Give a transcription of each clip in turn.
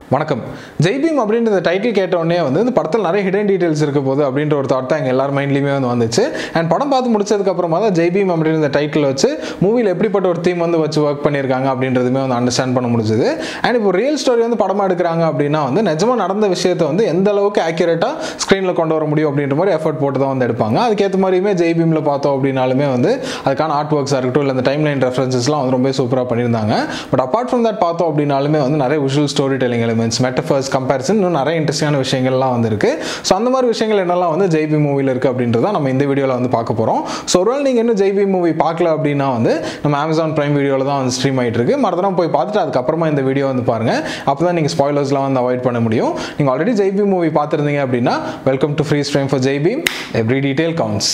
வணக்கம் ஜெய்பீம் அப்படின்ற டைட்டில் கேட்ட உடனே வந்து இந்த படத்தில் நிறைய ஹிடன் டீடைல்ஸ் இருக்க போகுது அப்படின்ற ஒரு தாட் தான் எங்கள் எல்லார் மைண்ட்லையுமே வந்து வந்துச்சு அண்ட் படம் பார்த்து முடிச்சதுக்கு அப்புறமா தான் ஜெய்பீம் அப்படின்ற இந்த டைட்டில் வச்சு மூவியில் எப்படிப்பட்ட ஒரு தீம் வந்து வச்சு ஒர்க் பண்ணியிருக்காங்க அப்படின்றதுமே வந்து அண்டர்ஸ்டாண்ட் பண்ண முடிஞ்சது அண்ட் இப்போ ரியல் ஸ்டோரி வந்து படமாக எடுக்கிறாங்க அப்படின்னா வந்து நிஜமாக நடந்த விஷயத்தை வந்து எந்த அளவுக்கு ஆக்யூரேட்டாக ஸ்க்ரீனில் கொண்டு வர முடியும் அப்படின்ற மாதிரி எஃபர்ட் போட்டு தான் வந்து எடுப்பாங்க அதுக்கேற்ற மாதிரியுமே ஜெய்பீமில் பார்த்தோம் அப்படின்னாலுமே வந்து அதுக்கான ஆர்ட் ஒர்க்ஸாக இருக்கட்டும் இல்லை இந்த டைம் லைன் ரெஃபரன்சஸ்லாம் வந்து ரொம்ப சூப்பராக பண்ணியிருந்தாங்க பட் அப்பார்ட் ஃப்ரம் தட் பார்த்தோம் அப்படின்னாலுமே வந்து நிறைய visual story telling elements metaphors comparison இன்னும் நிறைய இன்ட்ரெஸ்டிங்கான விஷயங்கள்லாம் வந்து இருக்கு ஸோ அந்த மாதிரி விஷயங்கள் என்னெல்லாம் வந்து ஜெய்பி மூவியில் இருக்குது அப்படின்றத நம்ம இந்த வீடியோவில் வந்து பார்க்க போகிறோம் ஸோ ஒருவேளை நீங்கள் இன்னும் ஜெய்பி மூவி பார்க்கல அப்படின்னா வந்து நம்ம அமேசான் பிரைம் வீடியோவில் தான் வந்து ஸ்ட்ரீம் ஆகிட்டு இருக்கு மறந்துடாம போய் பார்த்துட்டு அதுக்கப்புறமா இந்த வீடியோ வந்து பாருங்கள் அப்போ தான் நீங்கள் ஸ்பாய்லர்ஸ்லாம் வந்து அவாய்ட் பண்ண முடியும் நீங்கள் ஆல்ரெடி ஜெய்பி மூவி பார்த்துருந்தீங்க அப்படின்னா welcome to free stream for Jai Bhim every detail counts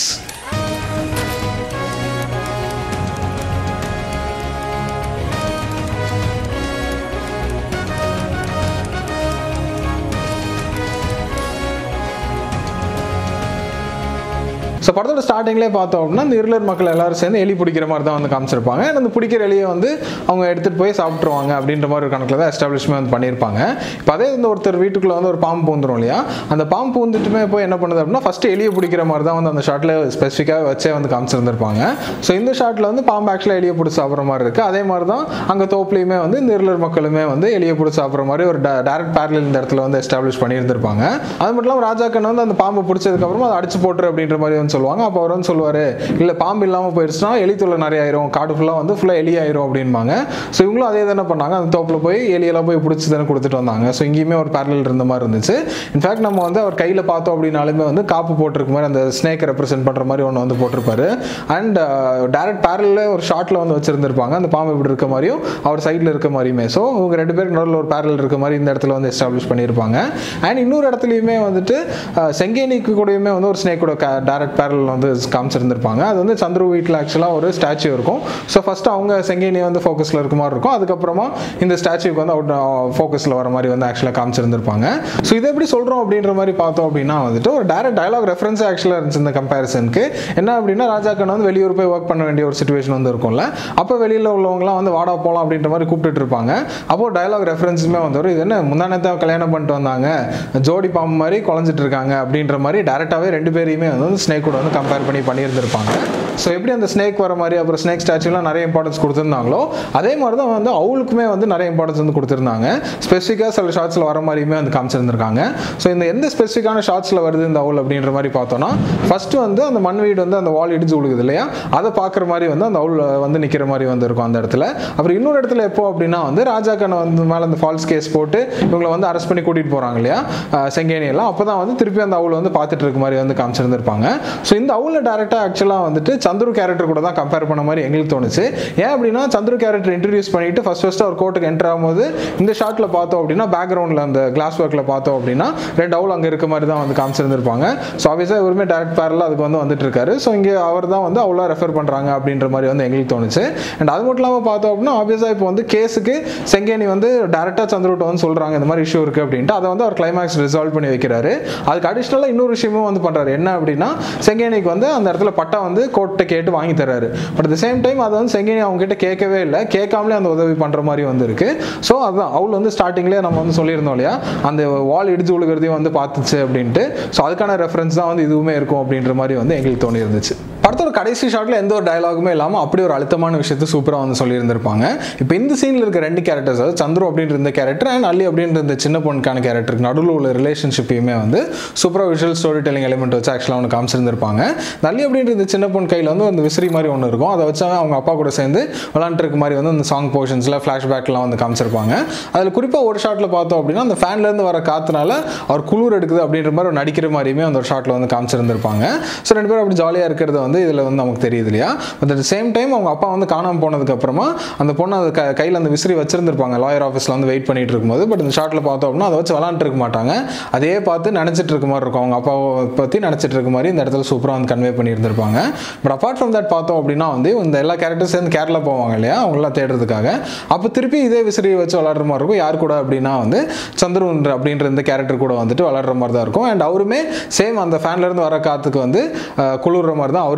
so படத்தோட ஸ்டார்டிங்லேயே பார்த்தோம் அப்படின்னா இந்த இருளர் மக்கள் எல்லாரும் சேர்ந்து எலி பிடிக்கிற மாதிரி தான் வந்து காமிச்சிருப்பாங்க and அந்த பிடிக்கிற எலியை வந்து அவங்க எடுத்துகிட்டு போய் சாப்பிட்ருவாங்க அப்படின்ற மாதிரி ஒரு கணக்கில் தான் எஸ்டாப்ளிஷ்மெண்ட் வந்து பண்ணியிருப்பாங்க இப்போ அதே இந்த ஒருத்தர் வீட்டுக்குள்ளே வந்து ஒரு பாம்பு பூந்துரும் இல்லையா அந்த பாம்பு பூந்துட்டுமே போய் என்ன பண்ணுது அப்படின்னா ஃபஸ்ட்டு எலியை பிடிக்கிற மாதிரி தான் வந்து அந்த ஷாட்டில் ஸ்பெசிஃபிக்காக வச்சே வந்து காமிச்சிருந்திருப்பாங்க ஸோ இந்த ஷாட்டில் வந்து பாம்பு ஆக்சுவலாக எலியை பிடிச்சி சாப்பிட்ற மாதிரி இருக்குது அதே மாதிரி தான் அங்கே தோப்புலையுமே வந்து இந்த இருளர் மக்களுமே வந்து எலியை பிடிச்சி சாப்பிட்ற மாதிரி ஒரு டேரக்ட் பேரல் இந்த இடத்துல வந்து எஸ்டாப்ளிஷ் பண்ணியிருந்திருப்பாங்க அது மட்டும் இல்லாமல் ராஜாக்கன் வந்து அந்த பாம்பு பிடிச்சதுக்கப்புறமா அதை அடிச்சு போட்டுரு அப்படின்ற மாதிரி வந்து சொல்லுவாங்க அப்போ அவர் வந்து சொல்லுவார் இல்லை பாம்பு இல்லாமல் போயிடுச்சுன்னா எலி தொல்லை நிறைய ஆயிரும் காடு ஃபுல்லாக வந்து ஃபுல்லாக எலி ஆயிரும் அப்படின்பாங்க ஸோ இவங்களும் அதே தானே பண்ணாங்க அந்த தோப்பில் போய் எலியெல்லாம் போய் பிடிச்சி தானே கொடுத்துட்டு வந்தாங்க ஸோ இங்கேயுமே ஒரு பேரல் இருந்த மாதிரி இருந்துச்சு இன்ஃபேக்ட் நம்ம வந்து அவர் கையில் பார்த்தோம் அப்படின்னாலுமே வந்து காப்பு போட்டிருக்க மாதிரி அந்த ஸ்னேக் ரெப்ரசென்ட் பண்ணுற மாதிரி ஒன்று வந்து போட்டிருப்பாரு அண்ட் டேரக்ட் பேரலில் ஒரு ஷார்ட்டில் வந்து வச்சிருந்திருப்பாங்க அந்த பாம்பு இப்படி இருக்க மாதிரியும் அவர் சைடில் இருக்க மாதிரியுமே ஸோ இவங்க ரெண்டு பேருக்கு நடுவில் ஒரு பேரல் இருக்க மாதிரி இந்த இடத்துல வந்து எஸ்டாப்ளிஷ் பண்ணியிருப்பாங்க அண்ட் இன்னொரு இடத்துலையுமே வந்துட்டு அஹ், செங்கேனிக்கு கூடயுமே வந்து ஒரு ஸ்னேக்கோட டேரக்ட் பேரல் வந்து காமிச்சிருந்திருப்பாங்க அது வந்து சந்துரு வீட்டில் ஆக்சுவலாக ஒரு ஸ்டாச்சு இருக்கும் ஸோ ஃபஸ்ட்டு அவங்க செங்கேனி வந்து ஃபோக்கஸில் இருக்க மாதிரி இருக்கும் அதுக்கப்புறமா இந்த ஸ்டாச்சுக்கு வந்து அவுட் ஃபோக்கஸில் வர மாதிரி வந்து ஆக்சுவலாக காமிச்சிருந்திருப்பாங்க ஸோ இதை எப்படி சொல்கிறோம் அப்படின்ற மாதிரி பார்த்தோம் அப்படின்னா வந்துட்டு ஒரு டேரக்ட் டயலாக் ரெஃபரன்ஸ் ஆக்சுவலாக இருந்துச்சு இந்த கம்பேரிசனுக்கு என்ன அப்படின்னா ராஜாக்கன் வந்து வெளியூர் போய் ஒர்க் பண்ண வேண்டிய ஒரு சுச்சுவேஷன் வந்து இருக்கும்ல அப்போ வெளியில் உள்ளவங்களாம் வந்து வாடா போகலாம் அப்படின்ற மாதிரி கூப்பிட்டுட்டு இருப்பாங்க அப்போ டயலாக் ரெஃபரன்ஸுமே வந்து வரும் இது என்ன முந்தானத்தை கல்யாணம் பண்ணிட்டு வந்தாங்க ஜோடி பாம்பு மாதிரி குழஞ்சிட்டு இருக்காங்க அப்படின்ற மாதிரி டேரெக்டாகவே ரெண்டு பேரையுமே வந்து ஸ்னேக் கூட வந்து கம்பேர் பண்ணி பண்ணியிருந்திருப்பாங்க ஸோ எப்படி அந்த ஸ்னேக் வர மாதிரி அப்புறம் ஸ்னேக் ஸ்டாச்சுலாம் நிறைய இம்பார்ட்டன்ஸ் கொடுத்துருந்தாங்களோ அதே மாதிரி தான் வந்து அவளுக்குமே வந்து நிறைய இம்பார்ட்டன்ஸ் வந்து கொடுத்துருந்தாங்க ஸ்பெசிஃபிக்காக சில ஷார்ட்ஸில் வர மாதிரியுமே வந்து காமிச்சிருந்திருக்காங்க ஸோ இந்த எந்த ஸ்பெசிஃபிக்கான ஷார்ட்ஸில் வருது இந்த அவுல் அப்படின்ற மாதிரி பார்த்தோன்னா ஃபஸ்ட்டு வந்து அந்த மண் வீடு வந்து அந்த வால் இடிச்சு விழுகுது இல்லையா அதை பார்க்குற மாதிரி வந்து அந்த அவுல் வந்து நிற்கிற மாதிரி வந்து இருக்கும் அந்த இடத்துல அப்புறம் இன்னொரு இடத்துல எப்போ அப்படின்னா வந்து ராஜாக்கனை வந்து மேலே அந்த ஃபால்ஸ் கேஸ் போட்டு இவங்களை வந்து அரெஸ்ட் பண்ணி கூட்டிகிட்டு போகிறாங்க இல்லையா அஹ் செங்கேனி எல்லாம் அப்போ தான் வந்து திருப்பி அந்த அவுல் வந்து பார்த்துட்டு இருக்க மாதிரி வந்து காமிச்சிருந்திருப்பாங்க ஸோ இந்த அவுலில் டேரெக்டாக ஆக்சுவலாக வந்துட்டு சந்துரு கேரக்டர் கூட தான் கம்பேர் பண்ண மாதிரி எங்களுக்கு தோணுச்சு ஏன் அப்படின்னா சந்துரு கேரக்டர் இன்ட்ரடியூஸ் பண்ணிட்டு ஃபர்ஸ்ட் ஃபர்ஸ்ட் அவர் கோர்ட்டுக்கு என்டர் ஆகும்போது இந்த ஷாட்டில் பார்த்தோம் அப்படின்னா பேக்ரவுண்டில் அந்த கிளாஸ் ஒர்க்கில் பார்த்தோம் அப்படின்னா ரெண்டு அவுல் அங்கே இருக்க மாதிரி தான் வந்து காமிச்சிருந்திருப்பாங்க ஸோ ஆப்வியஸாக இவருமே டேரக்ட் பேரில் அதுக்கு வந்து வந்துட்டு இருக்காரு ஸோ இங்கே அவர் தான் வந்து அவ்வளோ ரெஃபர் பண்ணுறாங்க அப்படின்ற மாதிரி வந்து எங்களுக்கு தோணுச்சு அண்ட் அது மட்டும் இல்லாமல் பார்த்தோம் அப்படின்னா ஆப்வியஸாக இப்போ வந்து கேஸுக்கு செங்கேனி வந்து டேரெக்டாக சந்திரகிட்ட வந்து சொல்கிறாங்க இந்த மாதிரி இஷ்யூ இருக்குது அப்படின்ட்டு அதை வந்து அவர் கிளைமேக்ஸ் ரிசால்வ் பண்ணி வைக்கிறாரு அதுக்கு அடிஷ்னலாக இன்னொரு விஷயமும் வந்து பண்ணுறாரு என்ன அப்படின்னா செங்கேனிக்கு வந்து அந்த இடத்துல பட்டா வந்து கோர்ட்டை கேட்டு வாங்கி தர்றாரு பட் அட் சேம் டைம் அதை வந்து செங்கேனி அவங்க கிட்ட கேட்கவே இல்லை கேட்காமலே அந்த உதவி பண்ணுற மாதிரி வந்து இருக்கு ஸோ அதுதான் அவள் வந்து ஸ்டார்டிங்லேயே நம்ம வந்து சொல்லியிருந்தோம் இல்லையா அந்த வால் இடிச்சு விழுகிறதையும் வந்து பார்த்துச்சு அப்படின்ட்டு ஸோ அதுக்கான ரெஃபரன்ஸ் தான் வந்து இதுவுமே இருக்கும் அப்படின்ற மாதிரி வந்து எங்களுக்கு தோணி இருந்துச்சு படத்தோட கடைசி ஷாட்டில் எந்த ஒரு டயலாகுமே இல்லாமல் அப்படி ஒரு அழுத்தமான விஷயத்தை சூப்பராக வந்து சொல்லியிருந்திருப்பாங்க இப்போ இந்த சீனில் இருக்க ரெண்டு கேரக்டர்ஸ் அதாவது சந்துரு அப்படின்ற இந்த கேரக்டர் அண்ட் அல்லி அப்படின்ற இந்த சின்ன பொண்ணுக்கான கேரக்டருக்கு நடுவில் உள்ள ரிலேஷன்ஷிப்பையுமே வந்து சூப்பராக விஷுவல் ஸ்டோரி டெல்லிங் எலிமெண்ட் வச்சு ஆக்சுவலாக ஒன்று காமிச்சிருந்திருப்பாங்க இந்த அல்லி அப்படின்ற இந்த சின்ன பொண்ணு கையில் வந்து அந்த விசிறி மாதிரி ஒன்று இருக்கும் அதை வச்சு அவங்க அப்பா கூட சேர்ந்து விளாண்டுருக்க மாதிரி வந்து அந்த சாங் போர்ஷன்ஸில் ஃப்ளாஷ்பேக்லாம் வந்து காமிச்சிருப்பாங்க அதில் குறிப்பாக ஒரு ஷாட்டில் பார்த்தோம் அப்படின்னா அந்த ஃபேன்லேருந்து வர காற்றுனால அவர் குளிர் எடுக்குது அப்படின்ற மாதிரி ஒரு நடிக்கிற மாதிரியுமே அந்த ஒரு ஷாட்டில் வந்து காமிச்சிருந்திருப்பாங்க ஸோ ரெண்டு பேரும் அப்படி ஜாலியாக இருக்கிறது வந்து இதில் வந்து நமக்கு தெரியுது இல்லையா பட் அட் சேம் டைம் அவங்க அப்பா வந்து காணாமல் போனதுக்கு அப்புறமா அந்த பொண்ணு அது க கையில் அந்த விசிறி வச்சிருந்திருப்பாங்க லாயர் ஆஃபீஸில் வந்து வெயிட் பண்ணிட்டு இருக்கும்போது பட் இந்த ஷாட்டில் பார்த்தோம் அப்படின்னா அதை வச்சு விளாண்டுட்டு இருக்க மாட்டாங்க அதே பார்த்து நினச்சிட்டு இருக்க மாதிரி இருக்கும் அவங்க அப்பாவை பற்றி நினச்சிட்டு இருக்க மாதிரி இந்த இடத்துல சூப்பராக வந்து கன்வே பண்ணியிருந்திருப்பாங்க பட் அப்பார்ட் ஃப்ரம் தட் பார்த்தோம் அப்படின்னா வந்து இந்த எல்லா கேரக்டர்ஸ் சேர்ந்து கேரளா போவாங்க இல்லையா அவங்களாம் தேடுறதுக்காக அப்போ திருப்பி இதே விசிறியை வச்சு விளாடுற மாதிரி இருக்கும் யார் கூட அப்படின்னா வந்து சந்துருன்ற அப்படின்ற இந்த கேரக்டர் கூட வந்துட்டு விளாடுற மாதிரி தான் இருக்கும் அண்ட் அவருமே சேம் அந்த ஃபேன்லேருந்து வர காற்றுக்கு வந்து அஹ், குளிர்ற மாதிரி தான் அவருமே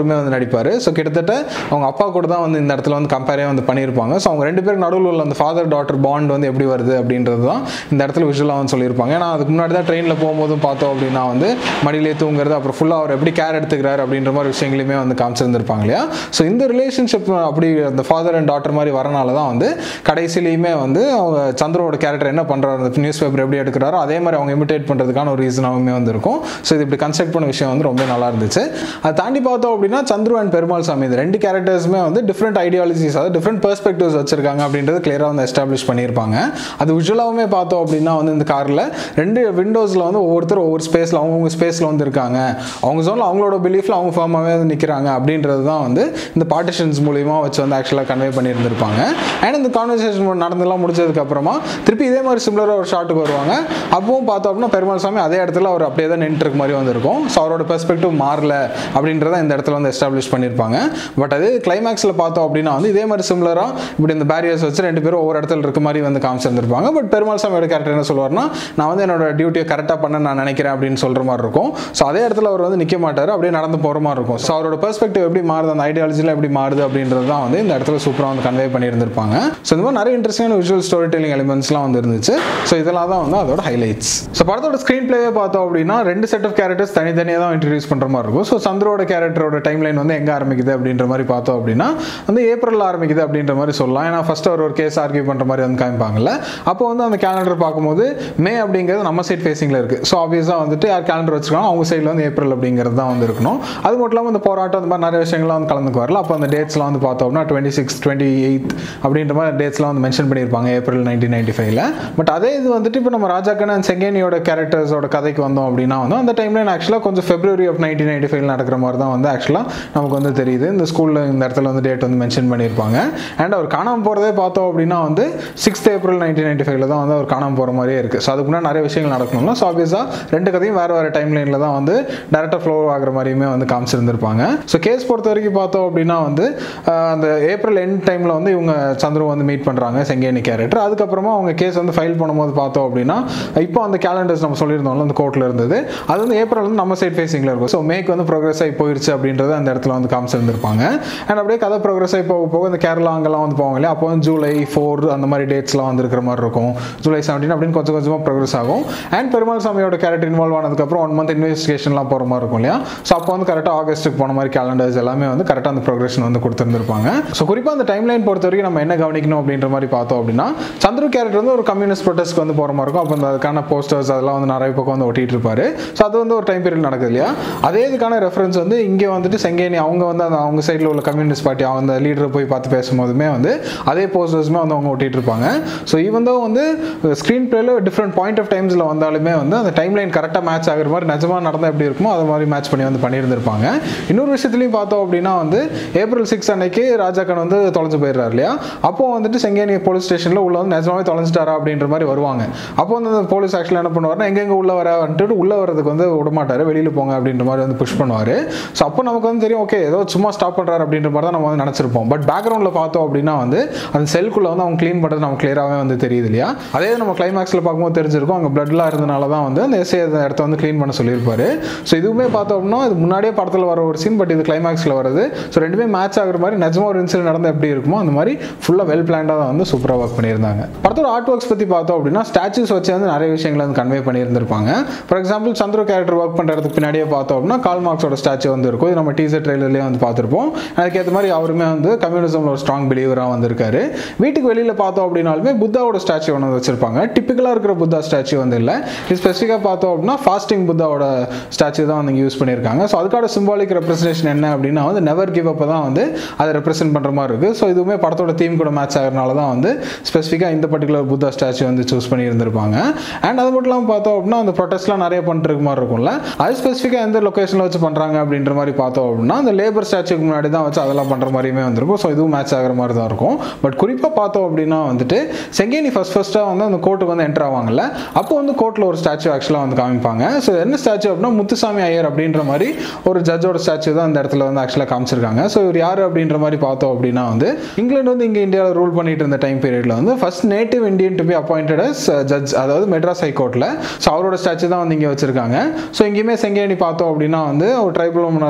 அவருமே வந்து நடிப்பார் ஸோ கிட்டத்தட்ட அவங்க அப்பா கூட தான் வந்து இந்த இடத்துல வந்து கம்பேரே வந்து பண்ணியிருப்பாங்க ஸோ அவங்க ரெண்டு பேருக்கு நடுவில் உள்ள அந்த ஃபாதர் டாட்டர் பாண்ட் வந்து எப்படி வருது அப்படின்றது தான் இந்த இடத்துல விஷுவலாக வந்து சொல்லியிருப்பாங்க ஏன்னா அதுக்கு முன்னாடி தான் ட்ரெயினில் போகும்போதும் பார்த்தோம் அப்படின்னா வந்து மடியிலே தூங்குறது அப்புறம் ஃபுல்லாக அவர் எப்படி கேர் எடுத்துக்கிறாரு அப்படின்ற மாதிரி விஷயங்களையுமே வந்து காமிச்சிருந்திருப்பாங்க இல்லையா ஸோ இந்த ரிலேஷன்ஷிப் அப்படி அந்த ஃபாதர் அண்ட் டாட்டர் மாதிரி வரனால தான் வந்து கடைசிலையுமே வந்து அவங்க சந்திரோட கேரக்டர் என்ன பண்ணுறாரு அந்த நியூஸ் பேப்பர் எப்படி எடுக்கிறாரோ அதே மாதிரி அவங்க இமிட்டேட் பண்ணுறதுக்கான ஒரு ரீசனாகவுமே வந்து இருக்கும் ஸோ இது இப்படி கன்ஸ்ட்ரக்ட் பண்ண விஷயம் வந்து ரொம்ப நல்லா இருந்துச்சு அதை தாண்டி பார்த்தோம் அப்படின்னா சந்துரு அண்ட் பெருமாள் சாமி இது ரெண்டு கேரக்டர்ஸுமே வந்து டிஃப்ரெண்ட் ஐடியாலஜிஸ் அதாவது டிஃப்ரெண்ட் பெர்ஸ்பெக்டிவ்ஸ் வச்சிருக்காங்க அப்படின்றது கிளியராக வந்து எஸ்டாப்ளிஷ் பண்ணியிருப்பாங்க அது விஷுவலாகவுமே பார்த்தோம் அப்படின்னா வந்து இந்த காரில் ரெண்டு விண்டோஸில் வந்து ஒவ்வொருத்தர் ஒவ்வொரு ஸ்பேஸில் அவங்கவுங்க ஸ்பேஸில் வந்து இருக்காங்க அவங்க ஜோனில் அவங்களோட பிலீஃபில் அவங்க ஃபார்மாகவே வந்து நிற்கிறாங்க அப்படின்றது தான் வந்து இந்த பார்ட்டிஷன்ஸ் மூலியமா வச்சு வந்து ஆக்சுவலாக கன்வே பண்ணியிருந்திருப்பாங்க அண்ட் இந்த கான்வர்சேஷன் நடந்தெல்லாம் முடிச்சதுக்கப்புறமா திருப்பி இதே மாதிரி சிமிலராக ஒரு ஷாட்டுக்கு வருவாங்க அப்பவும் பார்த்தோம் அப்படின்னா பெருமாள் சாமி அதே இடத்துல அவர் அப்படியே தான் நின்றுட்டு இருக்க மாதிரி வந்து இருக்கும் ஸோ அவரோட பெர்ஸ்பெக்டிவ் மாறல அப்படின்றத இந்த இடத்துல வந்து எஸ்டாப்ளிஷ் பண்ணியிருப்பாங்க பட் அது கிளைமேக்ஸில் பார்த்தோம் அப்படின்னா வந்து இதே மாதிரி சிமிலராக இப்படி இந்த பேரியர்ஸ் வச்சு ரெண்டு பேரும் ஒவ்வொரு இடத்துல இருக்க மாதிரி வந்து காமிச்சிருந்திருப்பாங்க பட் பெருமாள் சாமியோட கேரக்டர் என்ன சொல்லுவார்னா நான் வந்து என்னோட டியூட்டியை கரெக்டாக பண்ண நான் நினைக்கிறேன் அப்படின்னு சொல்கிற மாதிரி இருக்கும் ஸோ அதே இடத்துல அவர் வந்து நிற்க மாட்டார் அப்படியே நடந்து போகிற மாதிரி இருக்கும் ஸோ அவரோட பெர்ஸ்பெக்டிவ் எப்படி மாறுது அந்த ஐடியாலஜியில் எப்படி மாறுது அப்படின்றது தான் வந்து இந்த இடத்துல சூப்பராக வந்து கன்வே பண்ணியிருந்திருப்பாங்க ஸோ இந்த மாதிரி நிறைய இன்ட்ரெஸ்டிங்கான விஷுவல் ஸ்டோரி டெல்லிங் எலிமெண்ட்ஸ்லாம் வந்து இருந்துச்சு ஸோ இதெல்லாம் தான் வந்து அதோட ஹைலைட்ஸ் ஸோ படத்தோட ஸ்க்ரீன் பிளேவே பார்த்தோம் அப்படின்னா ரெண்டு செட் ஆஃப் கேரக்டர்ஸ் தனித்தனியாக தான் இன்ட்ரடியூஸ் பண்ணுற மாதிரி இருக்கும் ஸோ சந்திரோட கேரக்டரோட டைம் லைன் வந்து எங்கே ஆரம்பிக்குது அப்படின்ற மாதிரி பார்த்தோம் அப்படின்னா வந்து ஏப்ரல் ஆரம்பிக்குது அப்படின்ற மாதிரி சொல்லலாம் ஏன்னா ஃபர்ஸ்ட் அவர் ஒரு கேஸ் ஆர்கியூ பண்ணுற மாதிரி வந்து காமிப்பாங்கல்ல அப்போ வந்து அந்த கேலண்டர் பார்க்கும்போது மே அப்படிங்கிறது நம்ம சைட் ஃபேஸிங்கில் இருக்குது ஸோ ஆப்வியஸாக வந்துட்டு யார் கேலண்டர் வச்சிருக்காங்க அவங்க சைடில் வந்து ஏப்ரல் அப்படிங்கிறது தான் வந்து இருக்கணும் அது மட்டும் இல்லாமல் இந்த போராட்டம் அந்த மாதிரி நிறைய விஷயங்கள்லாம் வந்து கலந்துக்கு வரல அப்போ அந்த டேட்ஸ்லாம் வந்து பார்த்தோம்னா டுவெண்ட்டி சிக்ஸ் டுவெண்ட்டி எயிட் அப்படின்ற மாதிரி டேட்ஸ்லாம் வந்து மென்ஷன் பண்ணியிருப்பாங்க ஏப்ரல் நைன்டீன் நைன்டி ஃபைவ்ல பட் அதே இது வந்துட்டு இப்போ நம்ம ராஜாக்கன் அண்ட் செங்கேனியோட கேரக்டர்ஸோட கதைக்கு வந்தோம் அப்படின்னா வந்து அந்த டைம்ல ஆக்சுவலாக கொஞ்சம் ஃபெப்ரவரி ஆஃப் நைன்டீன் நைன்டி ஃபைவ்ல நடக்கிற மாதிரி தான் வந்து ஆக்சுவலாக நமக்கு வந்து தெரியுது இந்த ஸ்கூலில் இந்த இடத்துல வந்து டேட் வந்து மென்ஷன் பண்ணியிருப்பாங்க அண்ட் அவர் காணாமல் போகிறதே பார்த்தோம் அப்படின்னா வந்து சிக்ஸ்த் ஏப்ரல் நைன்டீன் நைன்டி ஃபைவ்ல தான் வந்து அவர் காணாமல் போகிற மாதிரியே இருக்குது ஸோ அதுக்கு முன்னாடி நிறைய விஷயங்கள் நடக்கணும்ல ஸோ ஆப்வியஸாக ரெண்டு கதையும் வேறு வேறு டைம் லைனில் தான் வந்து டேரக்டாக ஃப்ளோ ஆகிற மாதிரியுமே வந்து காமிச்சிருந்திருப்பாங்க ஸோ கேஸ் பொறுத்த வரைக்கும் பார்த்தோம் அப்படின்னா வந்து ஆஹ், அந்த ஏப்ரல் எண்ட் டைமில் வந்து இவங்க சந்துரு வந்து மீட் பண்ணுறாங்க செங்கேனி கேரக்டர் அதுக்கப்புறமா அவங்க கேஸ் வந்து ஃபைல் பண்ணும்போது பார்த்தோம் அப்படின்னா இப்போ அந்த கேலண்டர்ஸ் நம்ம சொல்லியிருந்தோம்ல அந்த கோர்ட்டில் இருந்தது அது வந்து ஏப்ரல் வந்து நம்ம சைட் ஃபேஸிங்கில் இருக்கும் ஸோ மேக் வந்து ப்ரோக்ரஸ் ஆகி போயிருச்சு அப்படின்றது அந்த இடத்துல வந்து காமிச்சிருந்திருப்பாங்க அண்ட் அப்படியே கதை ப்ரோக்ரஸ் ஆகி போக போக இந்த கேரளா அங்கெல்லாம் வந்து போவாங்க இல்லையா அப்போ வந்து ஜூலை ஃபோர் அந்த மாதிரி டேட்ஸ்லாம் வந்து இருக்கிற மாதிரி இருக்கும் ஜூலை செவன்டீன் அப்படின்னு கொஞ்சம் கொஞ்சமாக ப்ரோக்ரஸ் ஆகும் அண்ட் பெருமாள் சாமியோட கேரக்டர் இன்வால்வ் ஆனதுக்கப்புறம் ஒன் மந்த் இன்வெஸ்டிகேஷன்லாம் போகிற மாதிரி இருக்கும் இல்லையா ஸோ அப்போ வந்து கரெக்டாக ஆகஸ்ட்டுக்கு போன மாதிரி கேலண்டர்ஸ் எல்லாமே வந்து கரெக்டாக அந்த ப்ரோக்ரஷன் வந்து கொடுத்துருந்துருப்பாங்க ஸோ குறிப்பாக அந்த டைம் லைன் பொறுத்த வரைக்கும் நம்ம என்ன கவனிக்கணும் அப்படின்ற மாதிரி பார்த்தோம் அப்படின்னா சந்துரு கேரக்டர் வந்து ஒரு கம்யூனிஸ்ட் ப்ரொடெஸ்ட்க்கு வந்து போகிற மாதிரி இருக்கும் அப்போ அந்த அதுக்கான போஸ்டர்ஸ் அதெல்லாம் வந்து நிறைய பக்கம் வந்து ஒட்டிட்டு இருப்பாரு ஸோ அது வந்து ஒரு டைம் பீரியட் நடக்குது இல்லையா அதே இதுக்கான ரெஃபரன்ஸ் வந்து இங்கே வந்துட்டு செங்கேனி அவங்க வந்து அந்த அவங்க சைடில் உள்ள கம்யூனிஸ்ட் பார்ட்டி அந்த லீடரை போய் பார்த்து பேசும்போதுமே வந்து அதே போஸ்டர்ஸுமே வந்து அவங்க ஒட்டிட்டு இருப்பாங்க ஸோ ஈவன் தான் வந்து ஸ்க்ரீன் பிளேல டிஃப்ரெண்ட் பாயிண்ட் ஆஃப் டைம்ஸில் வந்தாலுமே வந்து அந்த டைம் லைன் கரெக்டாக மேட்ச் ஆகுற மாதிரி நிஜமாக நடந்தால் எப்படி இருக்குமோ அது மாதிரி மேட்ச் பண்ணி வந்து பண்ணியிருந்திருப்பாங்க இன்னொரு விஷயத்துலையும் பார்த்தோம் அப்படின்னா வந்து ஏப்ரல் சிக்ஸ் அன்னைக்கு ராஜாக்கன் வந்து தொலைஞ்சு போயிடுறாரு இல்லையா அப்போ வந்துட்டு செங்கேனி போலீஸ் ஸ்டேஷனில் உள்ள வந்து நிஜமாவே தொலைஞ்சிட்டாரா அப்படின்ற மாதிரி வருவாங்க அப்போ வந்து அந்த போலீஸ் ஆக்சுவலாக என்ன பண்ணுவார்னா எங்கெங்க உள்ள வர வந்துட்டு உள்ள வரதுக்கு வந்து விடமாட்டாரு வெளியில் போங்க அப்படின்ற மாதிரி வந்து புஷ் பண்ணுவார் ஸோ அப்போ நமக்கு வந்து தெரியும் ஓகே ஏதோ சும்மா ஸ்டாப் பண்ணுறாரு அப்படின்ற மாதிரி தான் நம்ம வந்து நினச்சிருப்போம் பட் பேக்ரவுண்டில் பார்த்தோம் அப்படின்னா வந்து அந்த செல்குள்ளே வந்து அவங்க க்ளீன் பண்ணுறது நமக்கு கிளியராகவே வந்து தெரியுது இல்லையா அதே நம்ம கிளைமேக்ஸில் பார்க்கும்போது தெரிஞ்சிருக்கும் அங்கே பிளட்லாம் இருந்தனால தான் வந்து அந்த எஸ்ஏ அந்த இடத்த வந்து க்ளீன் பண்ண சொல்லியிருப்பாரு ஸோ இதுவுமே பார்த்தோம்னா இது முன்னாடியே படத்தில் வர ஒரு சீன் பட் இது கிளைமேக்ஸில் வருது ஸோ ரெண்டுமே மேட்ச் ஆகுற மாதிரி நிஜமாக ஒரு இன்சிடென்ட் நடந்தால் எப்படி இருக்குமோ அந்த மாதிரி ஃபுல்லாக வெல் பிளான்டாக தான் வந்து சூப்பராக ஒர்க் பண்ணியிருந்தாங்க படத்தோட ஆர்ட் ஒர்க்ஸ் பற்றி பார்த்தோம் அப்படின்னா ஸ்டாச்சுஸ் வச்சு வந்து நிறைய விஷயங்களை வந்து கன்வே பண்ணியிருந்திருப்பாங்க for example Chandra character work பண்ணுறதுக்கு பின்னாடியே பார்த்தோம் அப்படின்னா கால் மார்க்ஸோட ஸ்டாச்சு வந்து இருக்கும் இது நம்ம டீசர் ட்ரெயிலர்லேயே வந்து பார்த்துருப்போம் அதுக்கேற்ற மாதிரி அவருமே வந்து கம்யூனிசமில் ஒரு ஸ்ட்ராங் பிலீவராக வந்திருக்காரு வீட்டுக்கு வெளியில் பார்த்தோம் அப்படின்னாலுமே புத்தாவோட ஸ்டாச்சு ஒன்று வச்சிருப்பாங்க டிப்பிக்கலாக இருக்கிற புத்தா ஸ்டாச்சு வந்து இல்லை இது ஸ்பெசிஃபிக்காக பார்த்தோம் அப்படின்னா ஃபாஸ்டிங் புத்தாவோட ஸ்டாச்சு தான் வந்து யூஸ் பண்ணியிருக்காங்க ஸோ அதுக்கான சிம்பாலிக் ரெப்ரஸன்டேஷன் என்ன அப்படின்னா வந்து நெவர் கிவ் அப் தான் வந்து அதை ரெப்ரசென்ட் பண்ணுற மாதிரி இருக்குது ஸோ இதுவுமே படத்தோட தீம் கூட மேட்ச் ஆகிறனால தான் வந்து ஸ்பெசிஃபிக்காக இந்த பர்டிகுலர் புத்தா ஸ்டாச்சு வந்து சூஸ் பண்ணியிருந்திருப்பாங்க அண்ட் அது மட்டும் இல்லாமல் பார்த்தோம் அப்படின்னா அந்த ப்ரொட்டஸ்ட்லாம் நிறைய பண்ணிட்டு இருக்க மாதிரி இருக்கும்ல அது ஸ்பெசிஃபிக்காக எந்த லொக்கேஷனில் வச்சு பண்ணுறாங்க அப்படின்ற மாதிரி பார்த்தோம் அப்படின்னா அந்த லேபர் ஸ்டாச்சுக்கு முன்னாடி தான் வச்சு அதெல்லாம் பண்ணுற மாதிரியுமே வந்திருக்கும் ஸோ இதுவும் மேட்ச் ஆகிற மாதிரி தான் இருக்கும் பட் குறிப்பாக பார்த்தோம் அப்படின்னா வந்துட்டு செங்கேனி ஃபஸ்ட் ஃபஸ்ட்டாக வந்து அந்த கோர்ட்டுக்கு வந்து என்டர் ஆவாங்கல்ல அப்போ வந்து கோர்ட்டில் ஒரு ஸ்டாச்சு ஆக்சுவலாக வந்து காமிப்பாங்க ஸோ என்ன ஸ்டாச்சு அப்படின்னா முத்துசாமி ஐயர் அப்படின்ற மாதிரி ஒரு ஜட்ஜோட ஸ்டாச்சு தான் அந்த இடத்துல வந்து ஆக்சுவலாக காமிச்சிருக்காங்க ஸோ இவர் யார் அப்படின்ற மாதிரி பார்த்தோம் அப்படின்னா வந்து இங்கிலாந்து வந்து இங்கே இந்தியாவில் ரூல் பண்ணிட்டு இருந்த டைம் பீரியடில் வந்து first native Indian to be appointed as judge அதாவது மெட்ராஸ் ஹைகோர்ட்டில் ஸோ அவரோட ஸ்டாச்சு தான் வந்து இங்கே வச்சிருக்காங்க ஸோ எங்கேயுமே செங்கேணி பார்த்தோம் அப்படின்னா வந்து ஒரு ட்ரைபல் உமனாக இருந்து ஃபஸ்ட் டைம்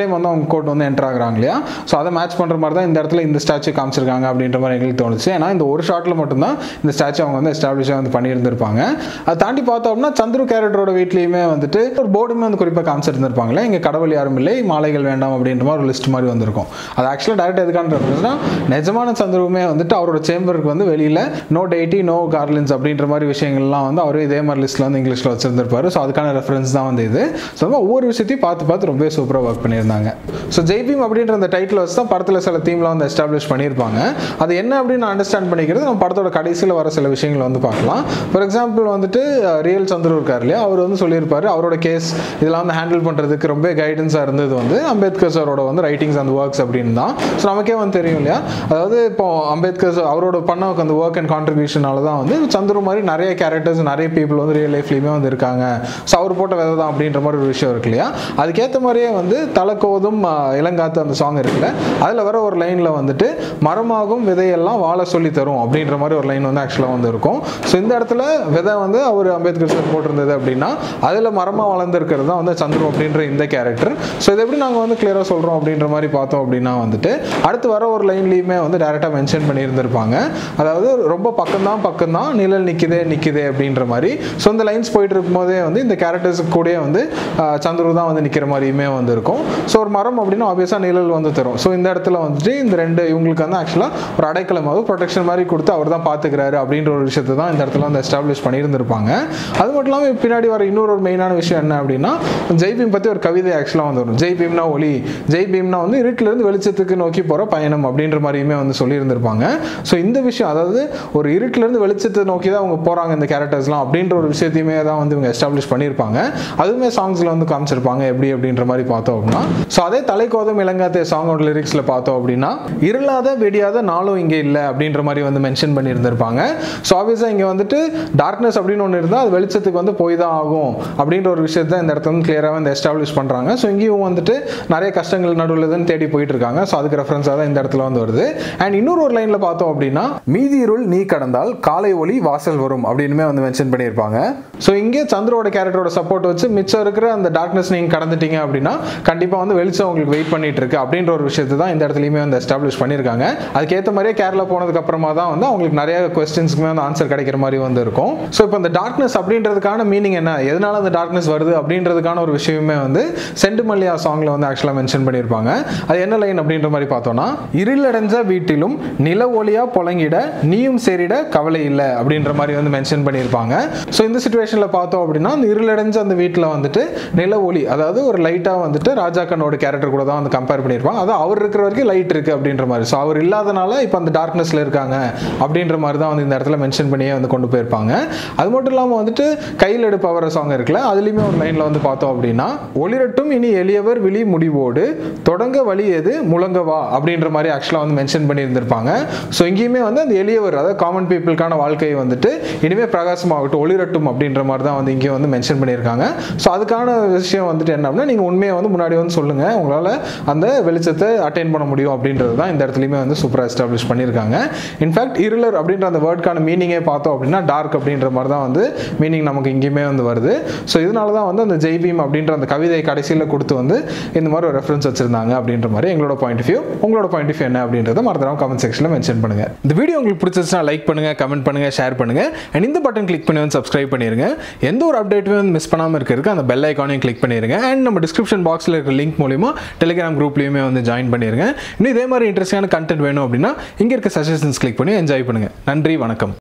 டைம் வந்து அவங்க கோர்ட் வந்து என்டர் ஆகுறாங்க இல்லையா ஸோ அதை மேட்ச் பண்ணுற மாதிரி தான் இந்த இடத்துல இந்த ஸ்டாச்சு காமிச்சிருக்காங்க அப்படின்ற மாதிரி எங்களுக்கு தோணுச்சு ஏன்னா இந்த ஒரு ஷாட்டில் மட்டும்தான் இந்த ஸ்டாச்சு அவங்க வந்து எஸ்டாப்ளிஷாக வந்து பண்ணியிருந்திருப்பாங்க அதை தாண்டி பார்த்தோம்னா சந்துரு கேரக்டரோட வீட்லேயுமே வந்துட்டு ஒரு போர்டுமே வந்து குறிப்பாக காமிச்சிருந்திருப்பாங்களே இங்கே கடவுள் யாரும் இல்லை மாலைகள் வேண்டாம் அப்படின்ற மாதிரி ஒரு லிஸ்ட் மாதிரி வந்திருக்கும் அது ஆக்சுவலாக டேரக்ட் எதுக்கான ரெஃபரன்ஸ்னா நிஜமான சந்துருவுமே வந்துட்டு அவரோட சேம்பருக்கு வந்து வெளியில் நோ டெய்டி நோ கார்லின்ஸ் அப்படின்ற மாதிரி விஷயங்கள்லாம் வந்து அவரே இதே மாதிரி லிஸ்ட்டில் வந்து இங்கிலீஷில் வச்சிருந்திருப்பாரு ஸோ அதுக்கான ரெஃபரன்ஸ் தான் வந்து இது ஸோ அந்த மாதிரி ஒவ்வொரு விஷயத்தையும் பார்த்து பார்த்து ரொம்பவே சூப்பராக ஒர்க் பண்ணியிருந்தாங்க ஸோ ஜெய்பீம் அப்படின்ற அந்த டைட்டில் வச்சு தான் படத்தில் சில தீம்லாம் வந்து எஸ்டாப்ளிஷ் பண்ணியிருப்பாங்க அது என்ன அப்படின்னு நான் அண்டர்ஸ்டாண்ட் பண்ணிக்கிறது நம்ம படத்தோட கடைசியில் வர சில விஷயங்கள் வந்து பார்க்கலாம் ஃபார் எக்ஸாம்பிள் வந்துட்டு ரியல் சந்துரு இருக்கார் இல்லையா அவர் வந்து சொல்லியிருப்பாரு அவரோட கேஸ் இதெல்லாம் வந்து ஹேண்டில் பண்ணுறதுக்கு ரொம்ப கைடன்ஸாக இருந்தது வந்து அம்பேத்கர் சாரோட வந்து ரைட்டிங்ஸ் அந்த ஒர்க்ஸ் அப்படின்னு தான் ஸோ நமக்கே வந்து தெரியும் இல்லையா அதாவது இப்போ அம்பேத்கர் sir அவரோட பண்ண அந்த ஒர்க் அண்ட் கான்ட்ரிபியூஷனால தான் வந்து சந்துரு மாதிரி நிறைய கேரக்டர்ஸ் நிறைய பீப்புள் வந்து ரியல் லைஃப்லையுமே வந்து இருக்காங்க ஸோ அவர் போட்ட விதை தான் அப்படின்ற மாதிரி ஒரு விஷயம் இருக்கு இல்லையா அதுக்கேற்ற மாதிரியே வந்து தலக்கோதும் ஆஹ், இளங்காத்து அந்த சாங் இருக்குல்ல அதில் வர ஒரு லைனில் வந்துட்டு மரமாகும் விதையெல்லாம் வாழ சொல்லி தரும் அப்படின்ற மாதிரி ஒரு லைன் வந்து ஆக்சுவலாக வந்து இருக்கும் ஸோ இந்த இடத்துல விதை வந்து அவர் அம்பேத்கர் சார் போட்டிருந்தது அப்படின்னா அதில் மரமாக வளர்ந்துருக்கிறது தான் வந்து சந்துரு அப்படின்ற இந்த கேரக்டர் ஸோ இதை எப்படி நாங்கள் வந்து கிளியராக சொல்கிறோம் அப்படின்ற மாதிரி பார்த்தோம் அப்படின்னா வந்துட்டு அடுத்து வர ஒரு லைன்லேயுமே வந்து டேரெக்டாக மென்ஷன் பண்ணியிருந்திருப்பாங்க அதாவது ரொம்ப பக்கம்தான் பக்கம்தான் நிழல் நிற்குதே நிற்குதே அப்படின்ற மாதிரி ஸோ இந்த லைன்ஸ் போயிட்டு இருக்கும்போதே வந்து இந்த கேரக்டர்ஸ் கூடயே வந்து ஆஹ், சந்துரு தான் வந்து நிற்கிற மாதிரியுமே வந்து இருக்கும் ஸோ ஒரு மரம் அப்படின்னா ஆப்வியஸாக நிழல் வந்து தரும் ஸோ இந்த இடத்துல வந்துட்டு இந்த ரெண்டு இவங்களுக்கு வந்து ஆக்சுவலாக ஒரு அடைக்கலமாவது ப்ரொடெக்ஷன் மாதிரி கொடுத்து அவர் தான் பார்த்துக்கிறாரு அப்படின்ற ஒரு விஷயத்தை தான் இந்த இடத்துல வந்து எஸ்டாப்ளிஷ் பண்ணியிருந்திருப்பாங்க அது மட்டும் இல்லாமல் பின்னாடி வர இன்னொரு ஒரு மெயினான விஷயம் என்ன அப்படின்னா ஜெய் பீம் பற்றி ஒரு கவிதை ஆக்சுவலாக வந்து வரும் ஜெய் பீம்னா ஒளி ஜெய் பீம்னா வந்து இருட்டிலிருந்து வெளிச்சத்துக்கு நோக்கி போகிற பயணம் அப்படின்ற மாதிரியுமே வந்து சொல்லியிருந்திருப்பாங்க ஸோ இந்த விஷயம் அதாவது ஒரு இருட்டிலிருந்து வெளிச்சத்தை நோக்கி தான் அவங்க போகிறாங்க இந்த கேரக்டர்ஸ்லாம் அப்படின்ற ஒரு விஷயத்தையுமே தான் வந்து இவங்க எஸ்டாப்ளிஷ் பண்ணியிருப்பாங்க அதுவுமே சாங்ஸில் வந்து காமிச்சிருப்பாங்க எப்படி அப்படின்ற மாதிரி பார்த்தோம் அப்படின்னா ஸோ அதே தலைக்கோதம் இளங்காத்தே சாங்கோட லிரிக்ஸில் பார்த்தோம் அப்படின்னா இருளாத வெடியாத நாளும் இங்கே இல்லை அப்படின்ற மாதிரி வந்து மென்ஷன் பண்ணியிருந்திருப்பாங்க ஸோ ஆப்வியஸாக இங்கே வந்துட்டு டார்க்னஸ் அப்படின்னு ஒன்று இருந்தால் அது வெளிச்சத்துக்கு வந்து போய் தான் ஆகும் அப்படின்ற ஒரு விஷயத்தை இந்த இடத்துல வந்து கிளியராக வந்து எஸ்டாப்ளிஷ் பண்ணுறாங்க ஸோ இங்கேயும் வந்துட்டு நிறைய கஷ்டங்கள் நடுவில் தான் தேடி போயிட்டு இருக்காங்க ஸோ அதுக்கு ரெஃபரன்ஸாக தான் இந்த இடத்துல வந்து வருது அண்ட் இன்னொரு ஒரு லைனில் பார்த்தோம் அப்படின்னா மீதி இருள் நீ கடந்தால் காலை ஒளி வாசல் வரும் அப்படின்னுமே வந்து மென்ஷன் பண்ணியிருப்பாங்க ஸோ இங்கே சந்திரோட கேரக்டரோட சப்போர்ட் வச்சு மிச்சம் இருக்கிற அந்த டார்க்னஸ் நீங்கள் கடந்துட்டீங்க அப்படின்னா கண்டிப்பாக வந்து வெளிச்சம் உங்களுக்கு வெயிட் பண்ணிட்டு இருக்கு அப்படின்ற ஒரு விஷயத்தை தான் இந்த இடத்துலையுமே வந்து எஸ்டாப்ளிஷ் பண்ணியிருக்காங்க அதுக்கேற்ற மாதிரியே கேரளா போனதுக்கு அப்புறமா தான் வந்து அவங்களுக்கு நிறைய கொஸ்டின்ஸ்க்குமே வந்து ஆன்சர் கிடைக்கிற மாதிரி வந்து இருக்கும் ஸோ இப்போ இந்த டார்க்னஸ் அப்படின்றதுக்கான மீனிங் என்ன எதனால அந்த டார்க்னஸ் வருது அப்படின்றதுக்கான ஒரு விஷயமே வந்து செண்டுமல்லியா சாங்ல வந்து ஆக்சுவலாக மென்ஷன் பண்ணியிருப்பாங்க அது என்ன லைன் அப்படின்ற மாதிரி பார்த்தோம்னா இருளடைஞ்ச வீட்டிலும் நில ஒளியா புழங்கிட நீயும் சேரிட கவலை இல்லை அப்படின்ற மாதிரி வந்து மென்ஷன் பண்ணியிருப்பாங்க ஸோ இந்த சுச்சுவேஷனில் பார்த்தோம் அப்படின்னா அந்த இருளடைஞ்ச அந்த வீட்டில் வந்துட்டு நில ஒளி அதாவது ஒரு லைட்டாக வந்துட்டு ராஜாக்கனோட கேரக்டர் கூட தான் வந்து கம்பேர் பண்ணியிருப்பாங்க அது அவர் இருக்கிற வரைக்கும் லைட் இருக்கு அப்படின்ற மாதிரி ஸோ அவர் இல்லாதனால இப்போ அந்த டார்க்னஸ்ல இருக்காங்க அப்படின்ற மாதிரி தான் வந்து இந்த இடத்துல மென்ஷன் பண்ணியே வந்து கொண்டு போயிருப்பாங்க அது மட்டும் இல்லாமல் வந்துட்டு கையில் எடுப்பவர் சாங் இருக்குல்ல அதுலேயுமே ஒரு லைனில் வந்து பார்த்தோம் அப்படின்னா ஒளிரட்டும் இனி எளியவர் விழி முடிவோடு தொடங்க வழி எது முழங்கவா அப்படின்ற மாதிரி ஆக்சுவலாக வந்து மென்ஷன் பண்ணியிருந்திருப்பாங்க ஸோ இங்கேயுமே வந்து அந்த எளியவர் அதாவது காமன் பீப்புளுக்கான வாழ்க்கையை வந்துட்டு இனிமேல் பிரகாசமாகட்டும் ஒளிரட்டும் அப்படின்ற மாதிரி தான் வந்து இங்கே வந்து மென்ஷன் பண்ணியிருக்காங்க ஸோ அதுக்கான விஷயம் வந்துட்டு என்ன அப்படின்னா நீங்கள் உண்மையை வந்து முன்னாடி வந்து சொல்லுங்கள் உங்களால் அந்த வெளிச்சத்தை அட்டைன் பண்ண முடியும் அப்படின்றது தான் இந்த இடத்துலையுமே வந்து சூப்பராக எஸ்டாப்ளிஷ் பண்ணியிருக்காங்க இன்ஃபேக்ட் இருளர் அப்படின்ற அந்த வேர்ட்கான மீனிங்கே பார்த்தோம் அப்படின்னா டார்க் அப்படின்ற மாதிரி தான் வந்து மீனிங் நமக்கு இங்கேயுமே வந்து வருது ஸோ இதனால தான் வந்து அந்த ஜெய்பீம் அப்படின்ற அந்த கவிதை கடைசியில் கொடுத்து வந்து இந்த மாதிரி ஒரு ரெஃபரன்ஸ் வச்சிருந்தாங்க அப்படின்ற மாதிரி எங்களோட பாயிண்ட் ஆஃப் வியூ உங்களோட பாயிண்ட் ஆஃப் வியூ என்ன அப்படின்றத மறந்துடாம கமெண்ட் செக்ஷனில் மென்ஷன் பண்ணுங்க இந்த வீடியோ உங்களுக்கு பிடிச்சிருச்சுன்னா லைக் பண்ணுங்க கமெண்ட் பண்ணுங்க ஷேர் பண்ணுங்க அண்ட் இந்த பட்டன் கிளிக் பண்ணி வந்து சப்ஸ்கிரைப் பண்ணிருங்க எந்த ஒரு அப்டேட்டுமே வந்து மிஸ் பண்ணாமல் இருக்கிறதுக்கு அந்த பெல் ஐக்கானையும் கிளிக் பண்ணிருங்க அண்ட் நம்ம டிஸ்கிரிப்ஷன் பாக்ஸில் இருக்கிற லிங்க் மூலியமா டெலிகிராம் குரூப்லையுமே வந்து ஜாயின் பண்ணிருங்க இன்னும் இதே மாதிரி இன்ட்ரெஸ்டிங்கான கண்டென்ட் வேணும் அப்படின்னா இங்கே இருக்க சஜஷன்ஸ் கிளிக் பண்ணி என்ஜாய் பண்ணுங்க நன்றி வணக்கம்